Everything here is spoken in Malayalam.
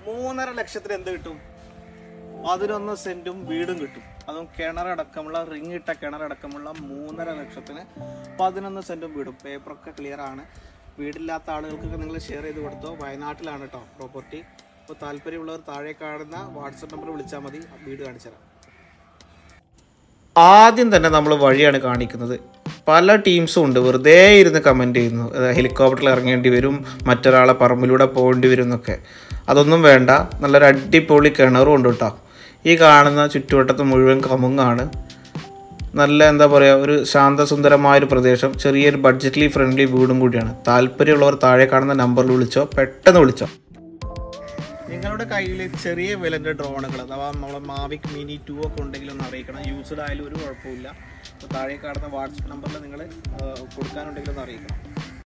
മൂന്നര ലക്ഷത്തിന് എന്ത് കിട്ടും പതിനൊന്ന് സെന്റും വീടും കിട്ടും അതും കിണറടക്കമുള്ള റിങ് ഇട്ട കിണറടക്കമുള്ള മൂന്നര ലക്ഷത്തിന് പതിനൊന്ന് സെന്റും വീടും പേപ്പറൊക്കെ ക്ലിയർ ആണ് വീടില്ലാത്ത ആളുകൾക്കൊക്കെ നിങ്ങൾ ഷെയർ ചെയ്ത് കൊടുത്തോ വയനാട്ടിലാണ് കേട്ടോ പ്രോപ്പർട്ടി അപ്പോൾ താല്പര്യമുള്ളവർ താഴെ കാണുന്ന വാട്സപ്പ് നമ്പർ വിളിച്ചാൽ മതി വീട് കാണിച്ചു തരാം ആദ്യം തന്നെ നമ്മൾ വഴിയാണ് കാണിക്കുന്നത് പല ടീംസും ഉണ്ട് വെറുതെ ഇരുന്ന് കമൻറ്റ് ചെയ്യുന്നു അതായത് ഹെലികോപ്റ്ററിൽ ഇറങ്ങേണ്ടി വരും മറ്റൊരാളെ പറമ്പിലൂടെ പോകേണ്ടി വരും എന്നൊക്കെ അതൊന്നും വേണ്ട നല്ലൊരു അടിപൊളി കിണറും ഉണ്ട് കേട്ടോ ഈ കാണുന്ന ചുറ്റുവട്ടത്ത് മുഴുവൻ കമുങ്ങാണ് നല്ല എന്താ പറയുക ഒരു ശാന്തസുന്ദരമായ ഒരു പ്രദേശം ചെറിയൊരു ബഡ്ജറ്റ്ലി ഫ്രണ്ട്ലി വീടും കൂടിയാണ് താല്പര്യമുള്ളവർ താഴെ കാണുന്ന നമ്പറിൽ വിളിച്ചോ പെട്ടെന്ന് വിളിച്ചോ നിങ്ങളുടെ കയ്യിൽ ചെറിയ വിലൻ്റെ ഡ്രോണുകൾ അഥവാ നമ്മളെ മാവിക് മിനി ടു ഒക്കെ ഉണ്ടെങ്കിൽ ഒന്ന് അറിയിക്കണം യൂസ്ഡ് ആയാലും ഒരു കുഴപ്പമില്ല അപ്പോൾ താഴെ കാണുന്ന വാട്സപ്പ് നമ്പറിൽ നിങ്ങൾ കൊടുക്കാനുണ്ടെങ്കിൽ ഒന്ന് അറിയിക്കണം